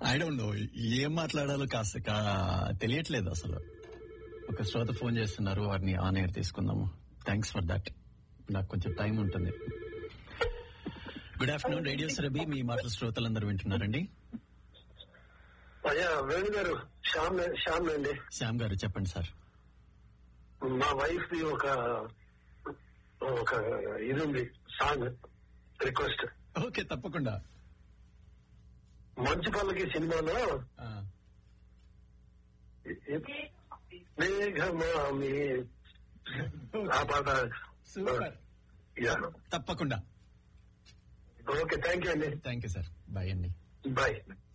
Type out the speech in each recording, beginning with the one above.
I don't know ఏం మాట్లాడాలో కాస్త కా- తెలియట్లేదు అసలు ఒక శ్రోత ఫోన్ చేస్తున్నారు వారిని ఆన్ ఎయిర్ తీసుకుందాము థ్యాంక్స్ ఫర్ దట్ నాకు కొంచెం టైం ఉంటుంది గుడ్ ఆఫ్టర్నూన్ రేడియో సరబి మీ మాటల శ్రోతలందరూ వింటున్నారండి అయ్యా వేణు గారు శ్యామ్ శ్యామ్ అండి శ్యామ్ గారు చెప్పండి సార్ మా వైఫ్ ది ఒక ఒక ఇది ఉంది సాంగ్ రిక్వెస్ట్ ఓకే తప్పకుండా మంచు పల్లకి సినిమాలో ఆ, మేఘమామి ఆ పాట సూపర్ యా తప్పకుండా ఓకే థ్యాంక్ యూ అండి థ్యాంక్ యూ సార్ బాయ్ అండి బాయ్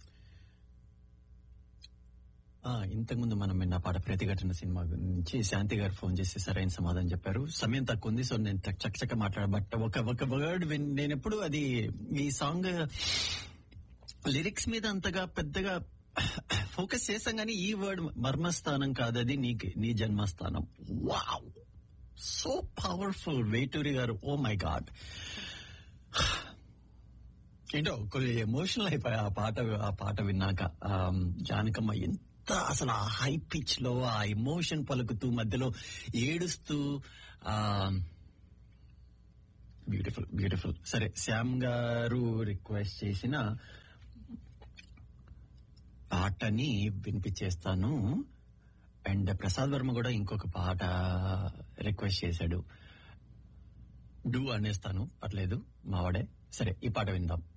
ఆ, ఇంతకుముందు మనం విన్న పాట ప్రతిఘటన సినిమా నుంచి శాంతి గారు ఫోన్ చేసి సరైన సమాధానం చెప్పారు సమయం తక్కువ ఉంది సో నేను చక్ చక్ చక్క మాట్లాడ బట్ ఒక ఒక వర్డ్ నేను ఎప్పుడు అది ఈ సాంగ్ లిరిక్స్ మీద అంతగా పెద్దగా ఫోకస్ చేసాం కానీ ఈ వర్డ్ మర్మస్థానం కాదది నీ నీ జన్మస్థానం wow so powerful Veturi garu oh my God ఏంటో కొంచెం ఎమోషనల్ అయిపోయా ఆ పాట ఆ పాట విన్నాక ఆమ్, జానకమ్మ ఎంత అసలు ఆ హై పిచ్ లో ఆ ఎమోషన్ పలుకుతూ మధ్యలో ఏడుస్తూ బ్యూటిఫుల్ బ్యూటిఫుల్ సరే శ్యామ్ గారు రిక్వెస్ట్ చేసిన పాటని వినిపించేస్తాను అండ్ ప్రసాద్ వర్మ కూడా ఇంకొక పాట రిక్వెస్ట్ చేశాడు డూ అనేస్తాను పర్లేదు మావాడే సరే ఈ పాట విందాం